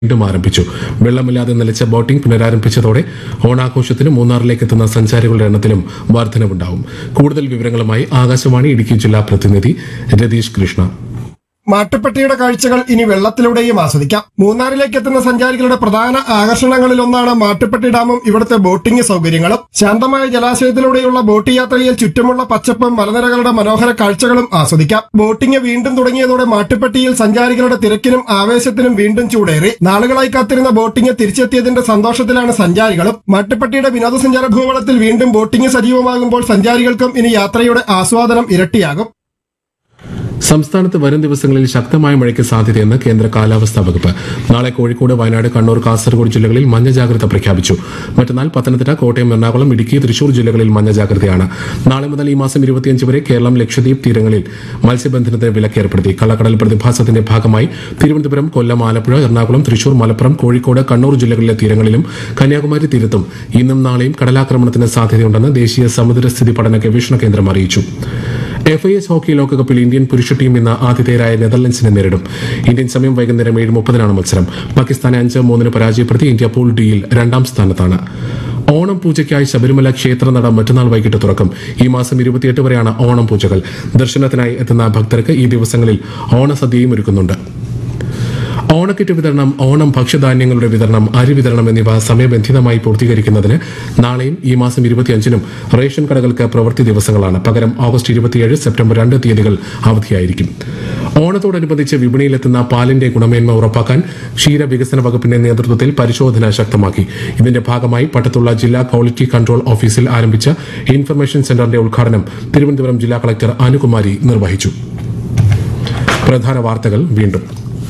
വീണ്ടും ആരംഭിച്ചു വെള്ളമില്ലാതെ നിലച്ച ബോട്ടിംഗ് പുനരാരംഭിച്ചതോടെ ഓണാഘോഷത്തിന് മൂന്നാറിലേക്ക് എത്തുന്ന സഞ്ചാരികളുടെ എണ്ണത്തിലും വർധനവുണ്ടാവും കൂടുതൽ വിവരങ്ങളുമായി ആകാശവാണി ഇടുക്കി ജില്ലാ പ്രതിനിധി രതീഷ് കൃഷ്ണ മാട്ടുപ്പെട്ടിയുടെ കാഴ്ചകൾ ഇനി വെള്ളത്തിലൂടെയും ആസ്വദിക്കാം മൂന്നാറിലേക്ക് എത്തുന്ന സഞ്ചാരികളുടെ പ്രധാന ആകർഷണങ്ങളിലൊന്നാണ് മാട്ടുപ്പെട്ടി ഡാമും ഇവിടുത്തെ ബോട്ടിംഗ് സൗകര്യങ്ങളും ശാന്തമായ ജലാശയത്തിലൂടെയുള്ള ബോട്ട് യാത്രയിൽ ചുറ്റുമുള്ള പച്ചപ്പും മലനിരകളുടെ മനോഹര കാഴ്ചകളും ആസ്വദിക്കാം ബോട്ടിംഗ് വീണ്ടും തുടങ്ങിയതോടെ മാട്ടുപ്പെട്ടിയിൽ സഞ്ചാരികളുടെ തിരക്കിനും ആവേശത്തിനും വീണ്ടും ചൂടേറി നാളുകളായി കാത്തിരുന്ന ബോട്ടിംഗ് തിരിച്ചെത്തിയതിന്റെ സന്തോഷത്തിലാണ് സഞ്ചാരികളും മാട്ടുപ്പെട്ടിയുടെ വിനോദസഞ്ചാര ഭൂപടത്തിൽ വീണ്ടും ബോട്ടിംഗ് സജീവമാകുമ്പോൾ സഞ്ചാരികൾക്കും ഇനി യാത്രയുടെ ആസ്വാദനം ഇരട്ടിയാകും സംസ്ഥാനത്ത് വരും ദിവസങ്ങളിൽ ശക്തമായ മഴയ്ക്ക് സാധ്യതയെന്ന് കേന്ദ്ര കാലാവസ്ഥാ വകുപ്പ് നാളെ കോഴിക്കോട് വയനാട് കണ്ണൂർ കാസർഗോഡ് ജില്ലകളിൽ മഞ്ഞ ജാഗ്രത പ്രഖ്യാപിച്ചു മറ്റന്നാൾ പത്തനംതിട്ട കോട്ടയം എറണാകുളം ഇടുക്കി തൃശൂർ ജില്ലകളിൽ മഞ്ഞ ജാഗ്രതയാണ് നാളെ മുതൽ ഈ മാസം ഇരുപത്തിയഞ്ച് വരെ കേരളം ലക്ഷദ്വീപ് തീരങ്ങളിൽ മത്സ്യബന്ധനത്തിന് വിലക്ക് ഏർപ്പെടുത്തി കള്ളക്കടൽ പ്രതിഭാസത്തിന്റെ ഭാഗമായി തിരുവനന്തപുരം കൊല്ലം ആലപ്പുഴ എറണാകുളം തൃശൂർ മലപ്പുറം കോഴിക്കോട് കണ്ണൂർ ജില്ലകളിലെ തീരങ്ങളിലും കന്യാകുമാരി തീരത്തും ഇന്നും നാളെയും കടലാക്രമണത്തിന് സാധ്യതയുണ്ടെന്ന് ദേശീയ സമുദ്രസ്ഥിതി പഠന ഗവേഷണ കേന്ദ്രം അറിയിച്ചു എഫ് ഐ എസ് ഹോക്കി ലോകകപ്പിൽ ഇന്ത്യൻ പുരുഷ ടീം ഇന്ന് ആതിഥേയരായ നെതർലൻഡ്സിനെ നേരിടും ഇന്ത്യൻ സമയം വൈകുന്നേരം ഏഴ് മുപ്പതിനാണ് മത്സരം പാകിസ്ഥാനെ അഞ്ച് മൂന്നിന് പരാജയപ്പെടുത്തി ഇന്ത്യ പൂൾ ഡിയിൽ രണ്ടാം സ്ഥാനത്താണ് ഓണം പൂജയ്ക്കായി ശബരിമല ക്ഷേത്രനട മറ്റന്നാൾ വൈകിട്ട് തുറക്കും ഈ മാസം ഇരുപത്തിയെട്ട് വരെയാണ് ഓണം പൂജകൾ ദർശനത്തിനായി എത്തുന്ന ഭക്തർക്ക് ഈ ദിവസങ്ങളിൽ ഓണസദ്യയും ഒരുക്കുന്നുണ്ട് ഓണക്കിറ്റ് വിതരണം ഓണം ഭക്ഷ്യധാന്യങ്ങളുടെ വിതരണം അരി വിതരണം എന്നിവ സമയബന്ധിതമായി പൂർത്തീകരിക്കുന്നതിന് നാളെയും ഈ മാസം ഇരുപത്തിയഞ്ചിനും റേഷൻ കടകൾക്ക് പ്രവൃത്തി ദിവസങ്ങളാണ് പകരം ഓഗസ്റ്റ് ഇരുപത്തിയേഴ് സെപ്റ്റംബർ രണ്ട് തീയതികൾ അവധിയായിരിക്കും ഓണത്തോടനുബന്ധിച്ച് വിപണിയിലെത്തുന്ന പാലിന്റെ ഗുണമേന്മ ഉറപ്പാക്കാൻ ക്ഷീര വികസന വകുപ്പിന്റെ നേതൃത്വത്തിൽ പരിശോധന ശക്തമാക്കി ഇതിന്റെ ഭാഗമായി പട്ടത്തുള്ള ജില്ലാ ക്വാളിറ്റി കൺട്രോൾ ഓഫീസിൽ ആരംഭിച്ച ഇൻഫർമേഷൻ സെന്ററിന്റെ ഉദ്ഘാടനം തിരുവനന്തപുരം ജില്ലാ കളക്ടർ അനുകുമാരി നിർവഹിച്ചു പ്രധാന വാർത്തകൾ വീണ്ടും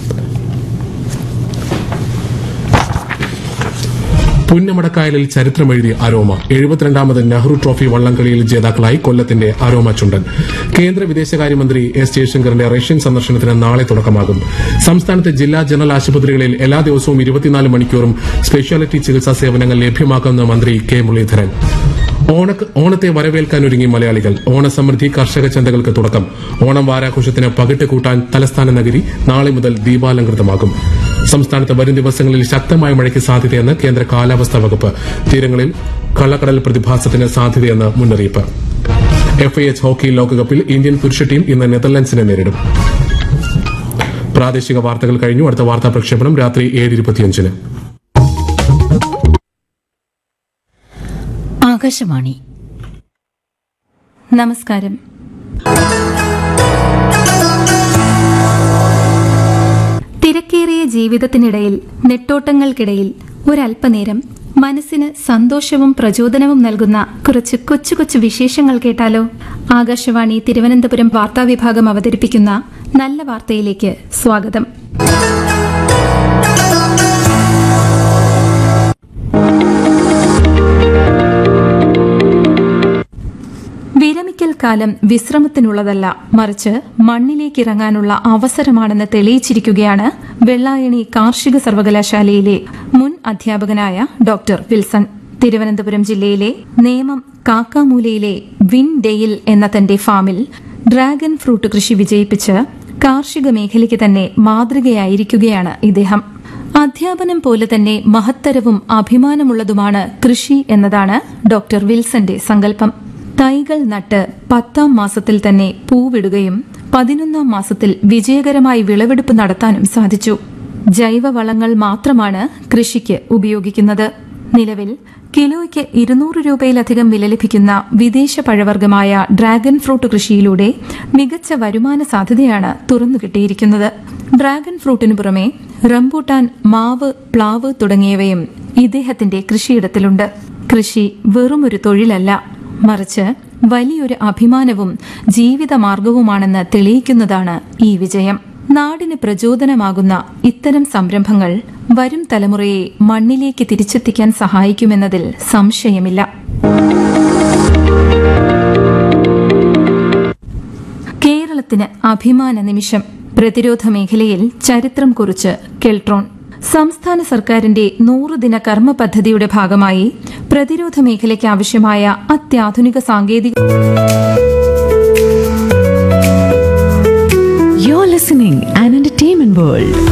പുന്നമടക്കായലിൽ ചരിത്രമെഴുതിയ അരോമ എഴുപത്തിരണ്ടാമത് നെഹ്റു ട്രോഫി വള്ളംകളിയിൽ ജേതാക്കളായി കൊല്ലത്തിന്റെ അരോമ ചുണ്ടൻ കേന്ദ്ര വിദേശകാര്യമന്ത്രി എസ് ജയശങ്കറിന്റെ റഷ്യൻ സന്ദർശനത്തിന് നാളെ തുടക്കമാകും സംസ്ഥാനത്തെ ജില്ലാ ജനറൽ ആശുപത്രികളിൽ എല്ലാ ദിവസവും ഇരുപത്തിനാല് മണിക്കൂറും സ്പെഷ്യാലിറ്റി ചികിത്സാ സേവനങ്ങൾ ലഭ്യമാക്കുമെന്ന് മന്ത്രി കെ മുരളീധരൻ ഓണ ഓണത്തെ വരവേൽക്കാനൊരുങ്ങി മലയാളികൾ ഓണസമൃദ്ധി കർഷക ചന്തകൾക്ക് തുടക്കം ഓണം വാരാഘോഷത്തിന് പകിട്ട് കൂട്ടാൻ തലസ്ഥാന നഗരി നാളെ മുതൽ ദീപാലങ്കൃതമാകും സംസ്ഥാനത്ത് വരും ദിവസങ്ങളിൽ ശക്തമായ മഴയ്ക്ക് സാധ്യതയെന്ന് കേന്ദ്ര കാലാവസ്ഥാ വകുപ്പ് തീരങ്ങളിൽ കള്ളക്കടൽ പ്രതിഭാസത്തിന് സാധ്യതയെന്ന് മുന്നറിയിപ്പ് എഫ് ഐ എച്ച് ഹോക്കി ലോകകപ്പിൽ ഇന്ത്യൻ പുരുഷ ടീം ഇന്ന് നെതർലൻഡ്സിനെ നേരിടും പ്രാദേശിക വാർത്തകൾ കഴിഞ്ഞു അടുത്ത വാർത്താ പ്രക്ഷേപണം രാത്രി ഏഴ് ഇരുപത്തിയഞ്ചിന് ആകാശവാണി നമസ്കാരം തിരക്കേറിയ ജീവിതത്തിനിടയിൽ നെട്ടോട്ടങ്ങൾക്കിടയിൽ ഒരല്പനേരം മനസ്സിന് സന്തോഷവും പ്രചോദനവും നൽകുന്ന കുറച്ച് കൊച്ചു കൊച്ചു വിശേഷങ്ങൾ കേട്ടാലോ ആകാശവാണി തിരുവനന്തപുരം വാർത്താവിഭാഗം അവതരിപ്പിക്കുന്ന നല്ല വാർത്തയിലേക്ക് സ്വാഗതം വിരമിക്കൽ കാലം വിശ്രമത്തിനുള്ളതല്ല മറിച്ച് മണ്ണിലേക്കിറങ്ങാനുള്ള അവസരമാണെന്ന് തെളിയിച്ചിരിക്കുകയാണ് വെള്ളായണി കാർഷിക സർവകലാശാലയിലെ മുൻ അധ്യാപകനായ ഡോക്ടർ വിൽസൺ തിരുവനന്തപുരം ജില്ലയിലെ നേമം കാക്കാമൂലയിലെ വിൻ ഡെയിൽ എന്ന തന്റെ ഫാമിൽ ഡ്രാഗൺ ഫ്രൂട്ട് കൃഷി വിജയിപ്പിച്ച് കാർഷിക മേഖലയ്ക്ക് തന്നെ മാതൃകയായിരിക്കുകയാണ് ഇദ്ദേഹം അധ്യാപനം പോലെ തന്നെ മഹത്തരവും അഭിമാനമുള്ളതുമാണ് കൃഷി എന്നതാണ് ഡോക്ടർ വിൽസന്റെ സങ്കല്പം തൈകൾ നട്ട് പത്താം മാസത്തിൽ തന്നെ പൂവിടുകയും പതിനൊന്നാം മാസത്തിൽ വിജയകരമായി വിളവെടുപ്പ് നടത്താനും സാധിച്ചു ജൈവവളങ്ങൾ മാത്രമാണ് കൃഷിക്ക് ഉപയോഗിക്കുന്നത് നിലവിൽ കിലോയ്ക്ക് ഇരുന്നൂറ് രൂപയിലധികം വില ലഭിക്കുന്ന വിദേശ പഴവർഗ്ഗമായ ഡ്രാഗൺ ഫ്രൂട്ട് കൃഷിയിലൂടെ മികച്ച വരുമാന സാധ്യതയാണ് തുറന്നുകിട്ടിയിരിക്കുന്നത് ഡ്രാഗൺ ഫ്രൂട്ടിനു പുറമെ റംബൂട്ടാൻ മാവ് പ്ലാവ് തുടങ്ങിയവയും ഇദ്ദേഹത്തിന്റെ കൃഷിയിടത്തിലുണ്ട് കൃഷി വെറുമൊരു തൊഴിലല്ല മറിച്ച് വലിയൊരു അഭിമാനവും ജീവിതമാർഗവുമാണെന്ന് തെളിയിക്കുന്നതാണ് ഈ വിജയം നാടിന് പ്രചോദനമാകുന്ന ഇത്തരം സംരംഭങ്ങൾ വരും തലമുറയെ മണ്ണിലേക്ക് തിരിച്ചെത്തിക്കാൻ സഹായിക്കുമെന്നതിൽ സംശയമില്ല കേരളത്തിന് അഭിമാന നിമിഷം പ്രതിരോധ മേഖലയിൽ ചരിത്രം കുറിച്ച് കെൽട്രോൺ സംസ്ഥാന സർക്കാരിന്റെ നൂറുദിന കർമ്മ പദ്ധതിയുടെ ഭാഗമായി പ്രതിരോധ മേഖലയ്ക്ക് ആവശ്യമായ അത്യാധുനിക സാങ്കേതിക You're listening an entertainment world.